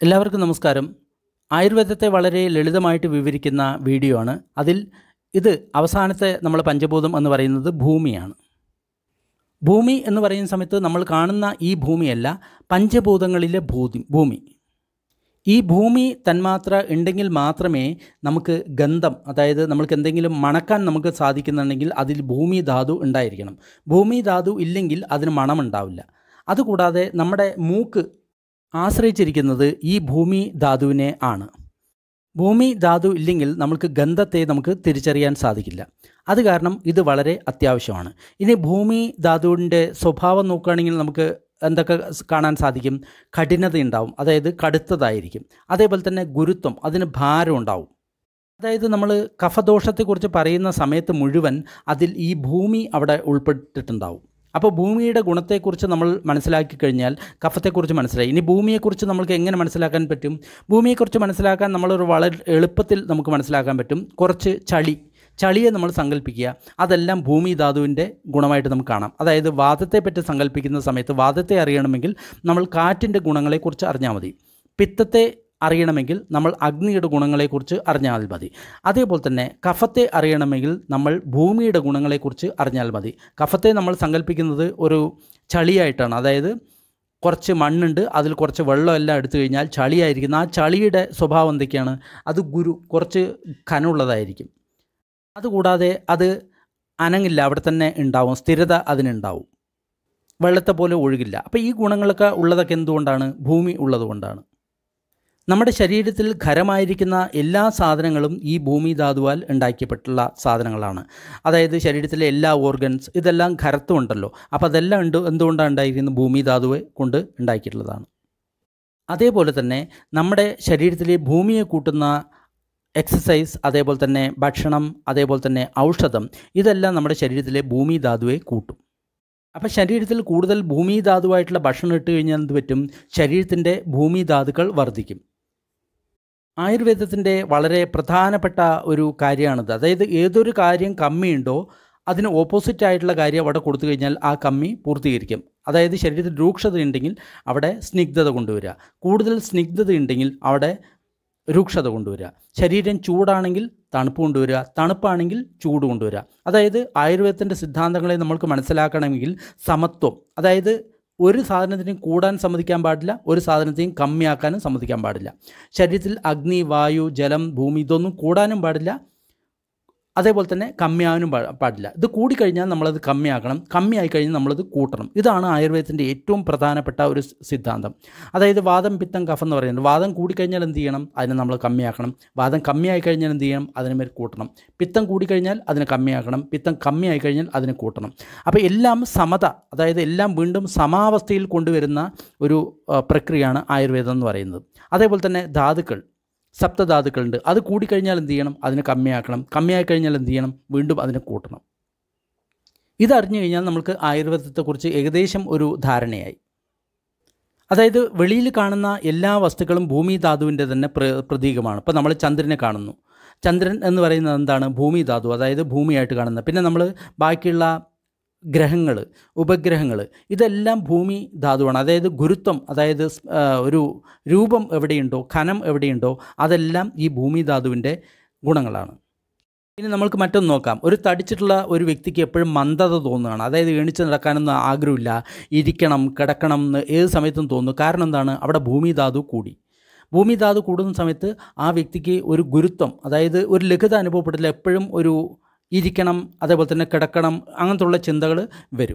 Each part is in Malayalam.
എല്ലാവർക്കും നമസ്കാരം ആയുർവേദത്തെ വളരെ ലളിതമായിട്ട് വിവരിക്കുന്ന വീഡിയോ ആണ് അതിൽ ഇത് അവസാനത്തെ നമ്മൾ പഞ്ചഭൂതം എന്ന് പറയുന്നത് ഭൂമിയാണ് ഭൂമി എന്ന് പറയുന്ന സമയത്ത് നമ്മൾ കാണുന്ന ഈ ഭൂമിയല്ല പഞ്ചഭൂതങ്ങളിലെ ഭൂതി ഭൂമി ഈ ഭൂമി തന്മാത്ര ഉണ്ടെങ്കിൽ മാത്രമേ നമുക്ക് ഗന്ധം അതായത് നമ്മൾക്ക് എന്തെങ്കിലും മണക്കാൻ നമുക്ക് സാധിക്കുന്നുണ്ടെങ്കിൽ അതിൽ ഭൂമി ധാതു ഉണ്ടായിരിക്കണം ഭൂമി ധാതു ഇല്ലെങ്കിൽ അതിന് മണമുണ്ടാവില്ല അതുകൂടാതെ നമ്മുടെ മൂക്ക് ആശ്രയിച്ചിരിക്കുന്നത് ഈ ഭൂമി ധാതുവിനെ ആണ് ഭൂമി ധാതു ഇല്ലെങ്കിൽ നമുക്ക് ഗന്ധത്തെ നമുക്ക് തിരിച്ചറിയാൻ സാധിക്കില്ല അത് കാരണം ഇത് വളരെ അത്യാവശ്യമാണ് ഇനി ഭൂമി ധാതുവിൻ്റെ സ്വഭാവം നോക്കുകയാണെങ്കിൽ നമുക്ക് എന്തൊക്കെ സ് കാണാൻ സാധിക്കും കഠിനത ഉണ്ടാവും അതായത് കടുത്തതായിരിക്കും അതേപോലെ തന്നെ ഗുരുത്വം അതിന് ഭാരം ഉണ്ടാവും അതായത് നമ്മൾ കഫദോഷത്തെക്കുറിച്ച് പറയുന്ന സമയത്ത് മുഴുവൻ അതിൽ ഈ ഭൂമി അവിടെ ഉൾപ്പെട്ടിട്ടുണ്ടാവും അപ്പോൾ ഭൂമിയുടെ ഗുണത്തെക്കുറിച്ച് നമ്മൾ മനസ്സിലാക്കി കഴിഞ്ഞാൽ കഫത്തെക്കുറിച്ച് മനസ്സിലായി ഇനി ഭൂമിയെക്കുറിച്ച് നമുക്ക് എങ്ങനെ മനസ്സിലാക്കാൻ പറ്റും ഭൂമിയെക്കുറിച്ച് മനസ്സിലാക്കാൻ നമ്മളൊരു വളരെ എളുപ്പത്തിൽ നമുക്ക് മനസ്സിലാക്കാൻ പറ്റും കുറച്ച് ചളി ചളിയെ നമ്മൾ സങ്കല്പിക്കുക അതെല്ലാം ഭൂമി ധാതുവിൻ്റെ ഗുണമായിട്ട് നമുക്ക് കാണാം അതായത് വാദത്തെ പറ്റി സങ്കല്പിക്കുന്ന സമയത്ത് വാദത്തെ അറിയണമെങ്കിൽ നമ്മൾ കാറ്റിൻ്റെ ഗുണങ്ങളെക്കുറിച്ച് അറിഞ്ഞാൽ മതി പിത്തത്തെ അറിയണമെങ്കിൽ നമ്മൾ അഗ്നിയുടെ ഗുണങ്ങളെക്കുറിച്ച് അറിഞ്ഞാൽ മതി അതേപോലെ തന്നെ കഫത്തെ അറിയണമെങ്കിൽ നമ്മൾ ഭൂമിയുടെ ഗുണങ്ങളെക്കുറിച്ച് അറിഞ്ഞാൽ മതി കഫത്തെ നമ്മൾ സങ്കല്പിക്കുന്നത് ഒരു ചളിയായിട്ടാണ് അതായത് കുറച്ച് മണ്ണുണ്ട് അതിൽ കുറച്ച് വെള്ളം എല്ലാം എടുത്തു കഴിഞ്ഞാൽ ചളിയായിരിക്കുന്ന ആ ചളിയുടെ സ്വഭാവം എന്തൊക്കെയാണ് അത് ഗുരു കുറച്ച് കനമുള്ളതായിരിക്കും അതുകൂടാതെ അത് അനങ്ങില്ല അവിടെ തന്നെ ഉണ്ടാവും സ്ഥിരത അതിനുണ്ടാവും വെള്ളത്തെ പോലെ ഒഴുകില്ല അപ്പോൾ ഈ ഗുണങ്ങളൊക്കെ ഉള്ളതൊക്കെ എന്തുകൊണ്ടാണ് ഭൂമി ഉള്ളതുകൊണ്ടാണ് നമ്മുടെ ശരീരത്തിൽ ഖരമായിരിക്കുന്ന എല്ലാ സാധനങ്ങളും ഈ ഭൂമി ധാതുവാൽ ഉണ്ടാക്കിയപ്പെട്ടുള്ള സാധനങ്ങളാണ് അതായത് ശരീരത്തിലെ എല്ലാ ഓർഗൻസ് ഇതെല്ലാം ഖരത്തുണ്ടല്ലോ അപ്പോൾ അതെല്ലാം ഉണ്ട് എന്തുകൊണ്ടാണ് ഉണ്ടായിരിക്കുന്നത് ഭൂമി ധാതുവെ കൊണ്ട് ഉണ്ടാക്കിയിട്ടുള്ളതാണ് അതേപോലെ തന്നെ നമ്മുടെ ശരീരത്തിലെ ഭൂമിയെ കൂട്ടുന്ന എക്സസൈസ് അതേപോലെ തന്നെ ഭക്ഷണം അതേപോലെ തന്നെ ഔഷധം ഇതെല്ലാം നമ്മുടെ ശരീരത്തിലെ ഭൂമി ധാതുവെ കൂട്ടും അപ്പോൾ ശരീരത്തിൽ കൂടുതൽ ഭൂമി ധാതുവായിട്ടുള്ള ഭക്ഷണം ഇട്ട് കഴിഞ്ഞാൽ എന്ത് പറ്റും ശരീരത്തിൻ്റെ ഭൂമി ധാതുക്കൾ വർദ്ധിക്കും ആയുർവേദത്തിൻ്റെ വളരെ പ്രധാനപ്പെട്ട ഒരു കാര്യമാണിത് അതായത് ഏതൊരു കാര്യം കമ്മിയുണ്ടോ അതിന് ഓപ്പോസിറ്റ് ആയിട്ടുള്ള കാര്യം അവിടെ കൊടുത്തു കഴിഞ്ഞാൽ ആ കമ്മി പൂർത്തീകരിക്കും അതായത് ശരീരത്തിൽ രൂക്ഷത ഉണ്ടെങ്കിൽ അവിടെ സ്നിഗ്ധത കൊണ്ടുവരിക കൂടുതൽ സ്നിഗ്ധത ഉണ്ടെങ്കിൽ അവിടെ രൂക്ഷത കൊണ്ടുവരിക ശരീരം ചൂടാണെങ്കിൽ തണുപ്പ് കൊണ്ടുവരിക തണുപ്പാണെങ്കിൽ ചൂട് കൊണ്ടുവരിക അതായത് ആയുർവേദത്തിൻ്റെ സിദ്ധാന്തങ്ങളെ നമ്മൾക്ക് മനസ്സിലാക്കണമെങ്കിൽ സമത്വം അതായത് ഒരു സാധനത്തിനും കൂടാൻ സമ്മതിക്കാൻ പാടില്ല ഒരു സാധനത്തെയും കമ്മിയാക്കാനും സമ്മതിക്കാൻ പാടില്ല ശരീരത്തിൽ അഗ്നി വായു ജലം ഭൂമി ഇതൊന്നും കൂടാനും പാടില്ല അതേപോലെ തന്നെ കമ്മിയാവാനും പാടില്ല ഇത് കൂടിക്കഴിഞ്ഞാൽ നമ്മളത് കമ്മിയാക്കണം കമ്മിയായി കഴിഞ്ഞാൽ നമ്മളത് കൂട്ടണം ഇതാണ് ആയുർവേദത്തിൻ്റെ ഏറ്റവും പ്രധാനപ്പെട്ട ഒരു സിദ്ധാന്തം അതായത് വാദം പിത്തം കഫം എന്ന് പറയുന്നത് വാദം കൂടിക്കഴിഞ്ഞാൽ എന്ത് ചെയ്യണം അതിനെ നമ്മൾ കമ്മിയാക്കണം വാദം കമ്മിയായി കഴിഞ്ഞാൽ എന്ത് ചെയ്യണം അതിനെ മേൽ കൂട്ടണം പിത്തം കൂടിക്കഴിഞ്ഞാൽ അതിനെ കമ്മിയാക്കണം പിത്തം കമ്മിയായി കഴിഞ്ഞാൽ അതിനെ കൂട്ടണം അപ്പോൾ എല്ലാം സമത അതായത് എല്ലാം വീണ്ടും സമാവസ്ഥയിൽ കൊണ്ടുവരുന്ന ഒരു പ്രക്രിയയാണ് ആയുർവേദം എന്ന് പറയുന്നത് അതേപോലെ തന്നെ ധാതുക്കൾ സപ്തധാതുക്കളുണ്ട് അത് കൂടിക്കഴിഞ്ഞാൽ എന്ത് ചെയ്യണം അതിനെ കമ്മിയാക്കണം കമ്മിയായി കഴിഞ്ഞാൽ എന്ത് ചെയ്യണം വീണ്ടും അതിനെ കൂട്ടണം ഇതറിഞ്ഞു കഴിഞ്ഞാൽ നമുക്ക് ആയുർവേദത്തെക്കുറിച്ച് ഏകദേശം ഒരു ധാരണയായി അതായത് വെളിയിൽ കാണുന്ന എല്ലാ വസ്തുക്കളും ഭൂമി ധാതുവിൻ്റെ തന്നെ പ്ര പ്രതീകമാണ് ഇപ്പോൾ നമ്മൾ ചന്ദ്രനെ കാണുന്നു ചന്ദ്രൻ എന്ന് പറയുന്നത് എന്താണ് ഭൂമി ധാതു അതായത് ഭൂമിയായിട്ട് കാണുന്നത് പിന്നെ നമ്മൾ ബാക്കിയുള്ള ഗ്രഹങ്ങൾ ഉപഗ്രഹങ്ങൾ ഇതെല്ലാം ഭൂമി ധാതുവാണ് അതായത് ഗുരുത്വം അതായത് ഒരു രൂപം എവിടെയുണ്ടോ ഖനം എവിടെയുണ്ടോ അതെല്ലാം ഈ ഭൂമി ധാതുവിൻ്റെ ഗുണങ്ങളാണ് ഇനി നമുക്ക് മറ്റൊന്ന് നോക്കാം ഒരു തടിച്ചിട്ടുള്ള ഒരു വ്യക്തിക്ക് എപ്പോഴും മന്ദത തോന്നുകയാണ് അതായത് എണിച്ച് നടക്കാനൊന്നും ആഗ്രഹമില്ല ഇരിക്കണം കിടക്കണം എന്ന് ഏത് സമയത്തും തോന്നുന്നു കാരണം എന്താണ് അവിടെ ഭൂമി ധാതു കൂടി ഭൂമി ധാതു കൂടുന്ന സമയത്ത് ആ വ്യക്തിക്ക് ഒരു ഗുരുത്വം അതായത് ഒരു ലഘുത അനുഭവപ്പെട്ടില്ല എപ്പോഴും ഒരു ഇരിക്കണം അതേപോലെ തന്നെ കിടക്കണം അങ്ങനത്തുള്ള ചിന്തകൾ വരും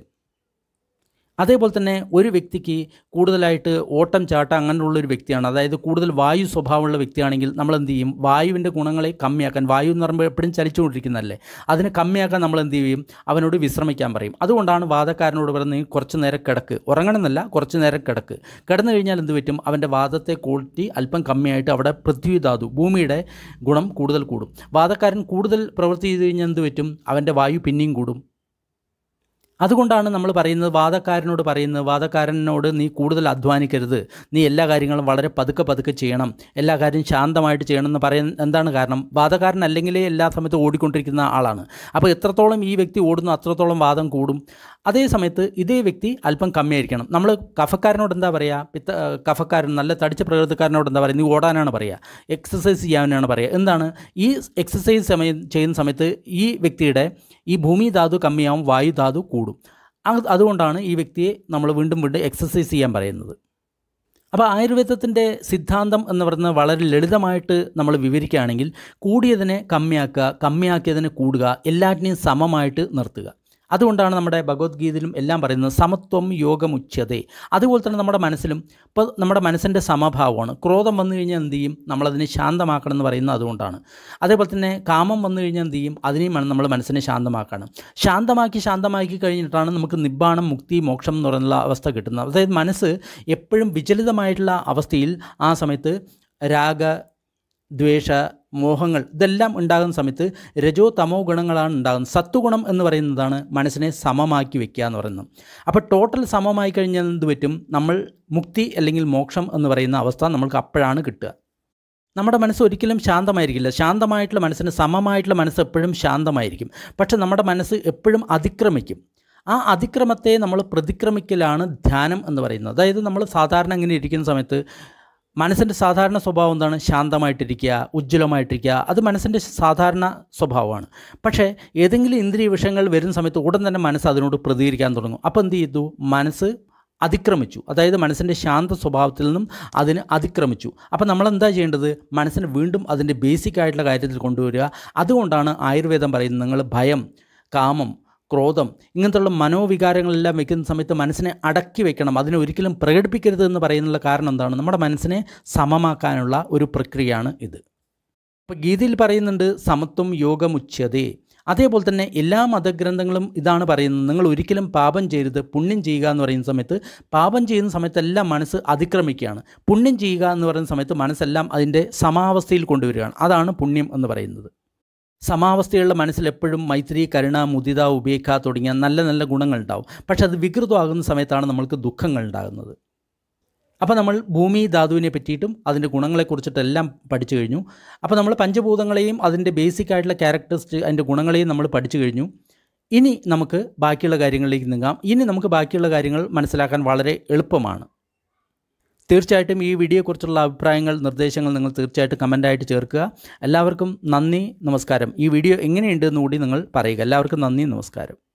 അതേപോലെ തന്നെ ഒരു വ്യക്തിക്ക് കൂടുതലായിട്ട് ഓട്ടം ചാട്ടം അങ്ങനെയുള്ള ഒരു വ്യക്തിയാണ് അതായത് കൂടുതൽ വായു സ്വഭാവമുള്ള വ്യക്തിയാണെങ്കിൽ നമ്മൾ എന്ത് ചെയ്യും വായുവിൻ്റെ ഗുണങ്ങളെ കമ്മിയാക്കാൻ വായു എന്ന് പറയുമ്പോൾ എപ്പോഴും ചലിച്ചുകൊണ്ടിരിക്കുന്നതല്ലേ അതിനെ കമ്മിയാക്കാൻ നമ്മൾ എന്ത് ചെയ്യും അവനോട് വിശ്രമിക്കാൻ പറയും അതുകൊണ്ടാണ് വാദക്കാരനോട് പറയുന്നത് കുറച്ച് നേരം കിടക്ക് ഉറങ്ങണമെന്നല്ല കുറച്ച് നേരം കിടക്ക് കിടന്നു കഴിഞ്ഞാൽ എന്ത് പറ്റും അവൻ്റെ വാദത്തെ ക്വാളിറ്റി അല്പം കമ്മിയായിട്ട് അവിടെ പൃഥ്വി ധാതു ഭൂമിയുടെ ഗുണം കൂടുതൽ കൂടും വാദക്കാരൻ കൂടുതൽ പ്രവൃത്തി ചെയ്ത് കഴിഞ്ഞാൽ എന്ത് പറ്റും അവൻ്റെ വായു പിന്നെയും കൂടും അതുകൊണ്ടാണ് നമ്മൾ പറയുന്നത് വാദക്കാരനോട് പറയുന്നത് വാദക്കാരനോട് നീ കൂടുതൽ അധ്വാനിക്കരുത് നീ എല്ലാ കാര്യങ്ങളും വളരെ പതുക്കെ പതുക്കെ ചെയ്യണം എല്ലാ കാര്യം ശാന്തമായിട്ട് ചെയ്യണം എന്ന് പറയാൻ എന്താണ് കാരണം വാദക്കാരൻ അല്ലെങ്കിലേ എല്ലാ സമയത്തും ഓടിക്കൊണ്ടിരിക്കുന്ന ആളാണ് അപ്പോൾ എത്രത്തോളം ഈ വ്യക്തി ഓടുന്നു അത്രത്തോളം വാദം കൂടും അതേ സമയത്ത് ഇതേ വ്യക്തി അല്പം കമ്മിയായിരിക്കണം നമ്മൾ കഫക്കാരനോട് എന്താ പറയുക പിത്ത കഫക്കാരൻ നല്ല തടിച്ച പ്രകൃതിക്കാരനോട് എന്താ പറയുക നീ ഓടാനാണ് പറയുക എക്സസൈസ് ചെയ്യാനാണ് പറയുക എന്താണ് ഈ എക്സസൈസ് സമയം ചെയ്യുന്ന സമയത്ത് ഈ വ്യക്തിയുടെ ഈ ഭൂമി ധാതു കമ്മിയാവും വായു ധാതു കൂടും അത് അതുകൊണ്ടാണ് ഈ വ്യക്തിയെ നമ്മൾ വീണ്ടും വീണ്ടും എക്സസൈസ് ചെയ്യാൻ പറയുന്നത് അപ്പോൾ ആയുർവേദത്തിൻ്റെ സിദ്ധാന്തം എന്ന് പറയുന്നത് വളരെ ലളിതമായിട്ട് നമ്മൾ വിവരിക്കുകയാണെങ്കിൽ കൂടിയതിനെ കമ്മിയാക്കുക കമ്മിയാക്കിയതിനെ കൂടുക എല്ലാറ്റിനെയും സമമായിട്ട് നിർത്തുക അതുകൊണ്ടാണ് നമ്മുടെ ഭഗവത്ഗീതയിലും എല്ലാം പറയുന്നത് സമത്വം യോഗമുച്യതേ അതുപോലെ തന്നെ നമ്മുടെ മനസ്സിലും ഇപ്പോൾ നമ്മുടെ മനസ്സിൻ്റെ സമഭാവമാണ് ക്രോധം വന്നു കഴിഞ്ഞാൽ എന്ത് ചെയ്യും നമ്മളതിനെ ശാന്തമാക്കണം എന്ന് പറയുന്നത് അതുകൊണ്ടാണ് അതേപോലെ തന്നെ കാമം വന്നു കഴിഞ്ഞാൽ എന്ത് ചെയ്യും അതിനെയും നമ്മൾ മനസ്സിനെ ശാന്തമാക്കണം ശാന്തമാക്കി ശാന്തമാക്കി കഴിഞ്ഞിട്ടാണ് നമുക്ക് നിബ്ബാണം മുക്തി മോക്ഷം എന്ന് പറയുന്ന അവസ്ഥ കിട്ടുന്നത് അതായത് മനസ്സ് എപ്പോഴും വിചലിതമായിട്ടുള്ള അവസ്ഥയിൽ ആ സമയത്ത് രാഗ ദ്വേഷ മോഹങ്ങൾ ഇതെല്ലാം ഉണ്ടാകുന്ന സമയത്ത് രജോ തമോ ഗുണങ്ങളാണ് ഉണ്ടാകുന്നത് സത്വഗുണം എന്ന് പറയുന്നതാണ് മനസ്സിനെ സമമാക്കി വെക്കുക എന്ന് പറയുന്നത് അപ്പോൾ ടോട്ടൽ സമമായി കഴിഞ്ഞാൽ എന്ത് പറ്റും നമ്മൾ മുക്തി അല്ലെങ്കിൽ മോക്ഷം എന്ന് പറയുന്ന അവസ്ഥ നമ്മൾക്ക് അപ്പോഴാണ് കിട്ടുക നമ്മുടെ മനസ്സ് ഒരിക്കലും ശാന്തമായിരിക്കില്ല ശാന്തമായിട്ടുള്ള മനസ്സിന് സമമായിട്ടുള്ള മനസ്സ് എപ്പോഴും ശാന്തമായിരിക്കും പക്ഷെ നമ്മുടെ മനസ്സ് എപ്പോഴും അതിക്രമിക്കും ആ അതിക്രമത്തെ നമ്മൾ പ്രതിക്രമിക്കലാണ് ധ്യാനം എന്ന് പറയുന്നത് അതായത് നമ്മൾ സാധാരണ ഇങ്ങനെ ഇരിക്കുന്ന സമയത്ത് മനസ്സിൻ്റെ സാധാരണ സ്വഭാവം എന്താണ് ശാന്തമായിട്ടിരിക്കുക ഉജ്ജ്വലമായിട്ടിരിക്കുക അത് മനസ്സിൻ്റെ സാധാരണ സ്വഭാവമാണ് പക്ഷേ ഏതെങ്കിലും ഇന്ദ്രിയ വിഷയങ്ങൾ വരുന്ന സമയത്ത് ഉടൻ തന്നെ മനസ്സ് അതിനോട് പ്രതികരിക്കാൻ തുടങ്ങും അപ്പോൾ എന്ത് ചെയ്തു മനസ്സ് അതിക്രമിച്ചു അതായത് മനസ്സിൻ്റെ ശാന്ത സ്വഭാവത്തിൽ നിന്നും അതിന് അതിക്രമിച്ചു അപ്പോൾ നമ്മൾ എന്താ ചെയ്യേണ്ടത് മനസ്സിനെ വീണ്ടും അതിൻ്റെ ബേസിക് ആയിട്ടുള്ള കാര്യത്തിൽ കൊണ്ടുവരിക അതുകൊണ്ടാണ് ആയുർവേദം പറയുന്നത് നിങ്ങൾ ഭയം കാമം ക്രോധം ഇങ്ങനത്തുള്ള മനോവികാരങ്ങളെല്ലാം വെക്കുന്ന സമയത്ത് മനസ്സിനെ അടക്കി വെക്കണം അതിനെ ഒരിക്കലും പ്രകടിപ്പിക്കരുത് എന്ന് പറയുന്നുള്ള കാരണം എന്താണ് നമ്മുടെ മനസ്സിനെ സമമാക്കാനുള്ള ഒരു പ്രക്രിയയാണ് ഇത് ഇപ്പോൾ ഗീതയിൽ പറയുന്നുണ്ട് സമത്വം യോഗമുച്യതേ അതേപോലെ തന്നെ എല്ലാ മതഗ്രന്ഥങ്ങളും ഇതാണ് പറയുന്നത് നിങ്ങൾ ഒരിക്കലും പാപം ചെയ്യരുത് പുണ്യം ചെയ്യുക എന്ന് പറയുന്ന സമയത്ത് പാപം ചെയ്യുന്ന സമയത്തെല്ലാം മനസ്സ് അതിക്രമിക്കുകയാണ് പുണ്യം ചെയ്യുക എന്ന് പറയുന്ന സമയത്ത് മനസ്സെല്ലാം അതിൻ്റെ സമാവസ്ഥയിൽ കൊണ്ടുവരികയാണ് അതാണ് പുണ്യം എന്ന് പറയുന്നത് സമാവസ്ഥയുള്ള മനസ്സിൽ എപ്പോഴും മൈത്രി കരുണ മുദിത ഉപേക്ഷ തുടങ്ങിയ നല്ല നല്ല ഗുണങ്ങൾ ഉണ്ടാവും പക്ഷെ അത് വികൃതമാകുന്ന സമയത്താണ് നമ്മൾക്ക് ദുഃഖങ്ങൾ ഉണ്ടാകുന്നത് അപ്പോൾ നമ്മൾ ഭൂമി ധാതുവിനെ പറ്റിയിട്ടും അതിൻ്റെ ഗുണങ്ങളെക്കുറിച്ചിട്ടെല്ലാം പഠിച്ചു കഴിഞ്ഞു അപ്പോൾ നമ്മൾ പഞ്ചഭൂതങ്ങളെയും അതിൻ്റെ ബേസിക് ആയിട്ടുള്ള ക്യാരക്ടറിസ്റ്റിക് അതിൻ്റെ ഗുണങ്ങളെയും നമ്മൾ പഠിച്ചു കഴിഞ്ഞു ഇനി നമുക്ക് ബാക്കിയുള്ള കാര്യങ്ങളിലേക്ക് നീങ്ങാം ഇനി നമുക്ക് ബാക്കിയുള്ള കാര്യങ്ങൾ മനസ്സിലാക്കാൻ വളരെ എളുപ്പമാണ് തീർച്ചയായിട്ടും ഈ വീഡിയോയെക്കുറിച്ചുള്ള അഭിപ്രായങ്ങൾ നിർദ്ദേശങ്ങൾ നിങ്ങൾ തീർച്ചയായിട്ടും കമൻ്റായിട്ട് ചേർക്കുക എല്ലാവർക്കും നന്ദി നമസ്കാരം ഈ വീഡിയോ എങ്ങനെയുണ്ടെന്ന് കൂടി നിങ്ങൾ പറയുക എല്ലാവർക്കും നന്ദി നമസ്കാരം